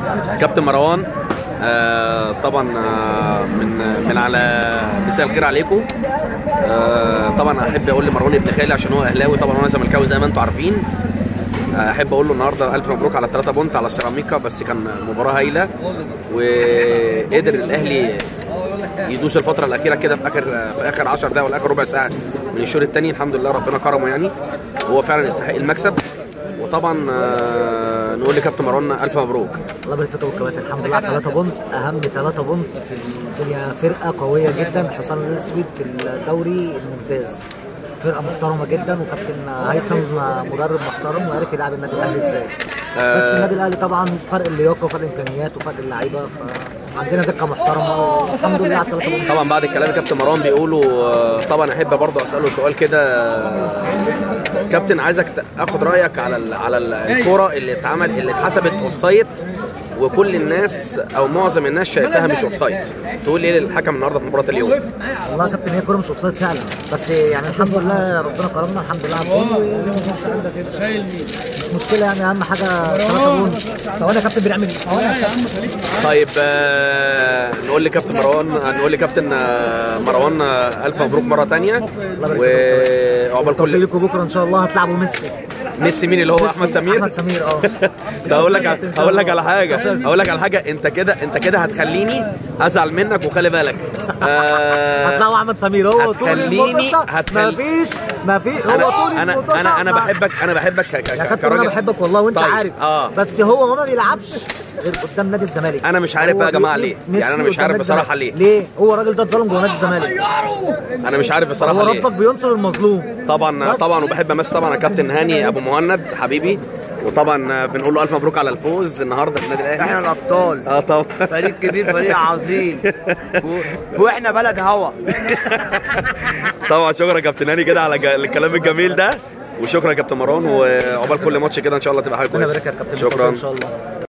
كابتن مروان آه طبعا آه من من على مساء الخير عليكم آه طبعا احب اقول لمروان ابن خالي عشان هو اهلاوي طبعا وانا زملكاوي زي ما انتم عارفين آه، احب اقول له النهارده الف مبروك على الثلاثه بونت على سيراميكا بس كان مباراه هايله وقدر الاهلي يدوس الفتره الاخيره كده في اخر في اخر 10 دقائق ولا اخر ربع ساعه من الشوط الثاني الحمد لله ربنا كرمه يعني وهو فعلا يستحق المكسب وطبعا آه، نقول لكابتن مروان الف مبروك الله يبارك فيك يا أبو الكباتن الحمد لله على 3 بونت اهم 3 بونت في الدنيا فرقه قويه جدا حصان الاسود في الدوري الممتاز فرقه محترمه جدا وكابتن هيثم مدرب محترم وعرف يلعب النادي الاهلي ازاي بس النادي الاهلي طبعا فرق اللياقه وفرق الامكانيات وفرق اللعيبه فعندنا دكه محترمه والحمد لله على 3 بونت طبعا بعد الكلام كابتن مروان بيقولوا آه، طبعا احب برضه اساله سؤال كده آه، كابتن عايزك ت- اخد رايك على ال على ال- الكوره اللي اتعمل اللي اتحسبت اوف سايد وكل الناس او معظم الناس شايفاها مش اوف سايد تقول ايه للحكم النهارده في مباراه اليوم والله يا كابتن هي كوره مش اوفسايد فعلا بس يعني الحمد لله ربنا كرمنا الحمد لله على الجول مش مشكله يعني اهم حاجه 3 بونت ثواني يا كابتن بنعمل ثواني يا كابتن طيب آه، نقول لكابتن مروان نقول لكابتن آه، مروان آه، الف مبروك مره ثانيه وعقبال توفيق كل لكم بكره ان شاء الله هتلعبوا ميسي ميسي مين اللي هو احمد سمير احمد سمير اه ده هقول لك هقول لك على حاجه هقول لك على حاجه انت كده انت كده هتخليني ازعل منك وخلي بالك آه، هتلاقوا احمد سمير هو طول هتخليني- الموضوع هتخلي- مفيش مفيش هو طول انا انا الموضوع انا انا مع- بحبك انا بحبك ك- ك- يا ك- كابتن انا كراجل بحبك والله وانت طيب، عارف اه بس هو ما بيلعبش غير قدام نادي الزمالك أنا مش عارف هو بقى يا جماعة بيجيب ليه. ميسي يعني أنا مش قدام عارف نادي بصراحة الزمالك. ليه. ليه هو الراجل ده اتظلم جوه نادي الزمالك انا مش عارف هو بصراحه ليه ربك بينصر المظلوم طبعا بس. طبعا وبحب امس طبعا الكابتن هاني ابو مهند حبيبي وطبعا بنقول له الف مبروك على الفوز النهارده في النادي الاهلي احنا الابطال اه طبعا فريق كبير فريق عظيم و- واحنا بلد هوا طبعا شكرا يا كابتن هاني كده على ج- الكلام الجميل ده وشكرا يا كابتن مروان وعقبال كل ماتش كده ان شاء الله تبقى حاجه ربنا كويسه يبارك لك يا كابتن شكرا ان شاء الله